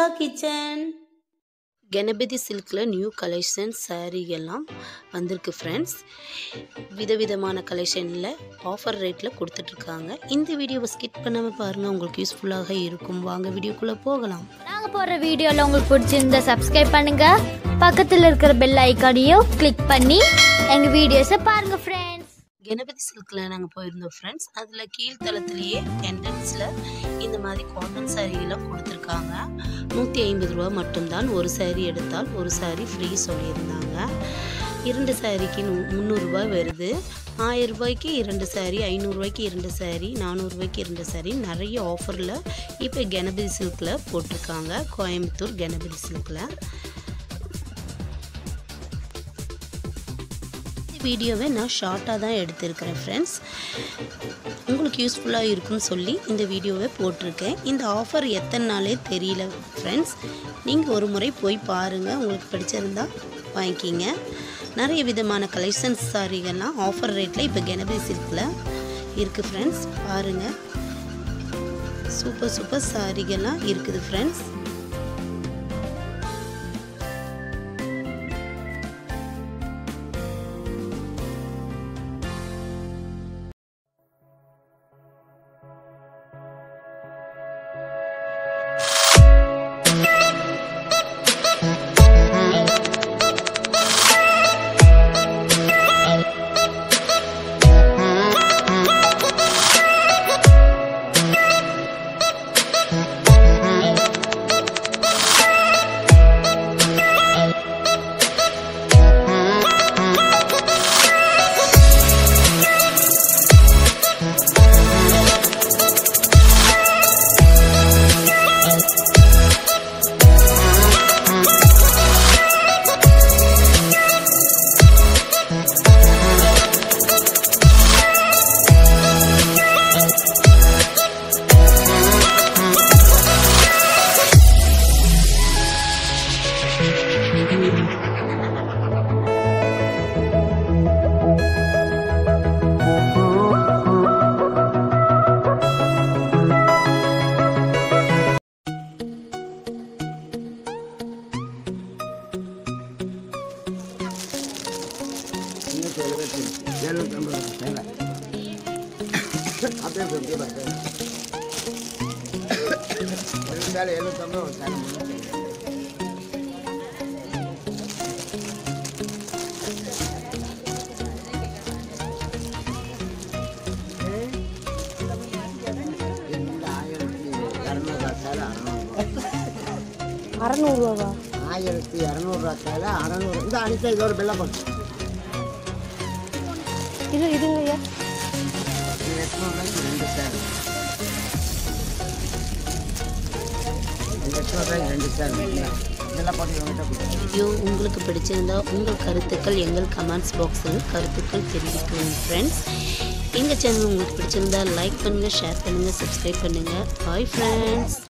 Anusha kitchen Ganapathi சில்கில் new collection saree எல்லாம் வந்திருக்கு ஃப்ரெண்ட்ஸ் விதவிதமான கலெக்ஷனில் ஆஃபர் ரேட்டில் கொடுத்துட்ருக்காங்க இந்த வீடியோவை ஸ்கிப் பண்ணாமல் பாருங்கள் உங்களுக்கு யூஸ்ஃபுல்லாக இருக்கும் வாங்க வீடியோக்குள்ளே போகலாம் நாங்க போடுற வீடியோல உங்களுக்கு பிடிச்சிருந்தா சப்ஸ்கிரைப் பண்ணுங்க பக்கத்துல இருக்கிற பெல் ஐக்கானையும் கிளிக் பண்ணி எங்க வீடியோஸை பாருங்க ஃப்ரெண்ட்ஸ் கணபதி சில்கில் நாங்கள் போயிருந்தோம் ஃப்ரெண்ட்ஸ் அதில் கீழ்த்தளத்துலேயே என்ட்ரன்ஸில் இந்த மாதிரி காட்டன் சாரீலாம் கொடுத்துருக்காங்க நூற்றி ஐம்பது ரூபா மட்டும்தான் ஒரு saree எடுத்தால் ஒரு saree ஃப்ரீ சொல்லியிருந்தாங்க இரண்டு சாரிக்கு முந்நூறுரூவா வருது ஆயிரம் ரூபாய்க்கு இரண்டு saree ஐநூறுரூவாய்க்கு இரண்டு saree நானூறுரூவாய்க்கு இரண்டு saree நிறைய ஆஃபரில் இப்போ கணபதி சில்கில் போட்டிருக்காங்க கோயம்புத்தூர் கணபதி சில்கில் வீடியோவை நான் ஷார்ட்டாக தான் எடுத்திருக்கிறேன் ஃப்ரெண்ட்ஸ் உங்களுக்கு யூஸ்ஃபுல்லாக இருக்கும்னு சொல்லி இந்த வீடியோவை போட்டிருக்கேன் இந்த ஆஃபர் எத்தனை நாளே தெரியல ஃப்ரெண்ட்ஸ் நீங்கள் ஒரு முறை போய் பாருங்கள் உங்களுக்கு பிடிச்சிருந்தா வாங்கிக்கிங்க நிறைய விதமான கலெக்ஷன்ஸ் சாரிகள்லாம் ஆஃபர் ரேட்டில் இப்போ கணபதி சில்கில் இருக்குது ஃப்ரெண்ட்ஸ் பாருங்கள் சூப்பர் சூப்பர் சாரிகள்லாம் இருக்குது ஃப்ரெண்ட்ஸ் அறநூறுவாவா ஆயிரத்தி இரநூறுவா சேலை அறநூறு இந்த அனுப்பி இதோட பில்லை போட்டு இது இதுங்க ஐயா எட்நூறுவாய்க்கு ரெண்டு சேலை எட்நூறுவாய்க்கு ரெண்டு சேலை இதெல்லாம் போட்டு இவங்ககிட்ட கொடுத்து வீடியோ உங்களுக்கு பிடிச்சிருந்தா உங்கள் கருத்துக்கள் எங்கள் கமெண்ட்ஸ் பாக்ஸில் கருத்துக்கள் தெரிவிக்கவும் ஃப்ரெண்ட்ஸ் எங்கள் சேனல் உங்களுக்கு பிடிச்சிருந்தா லைக் பண்ணுங்கள் ஷேர் பண்ணுங்கள் சப்ஸ்கிரைப் பண்ணுங்கள் பாய் ஃப்ரெண்ட்ஸ்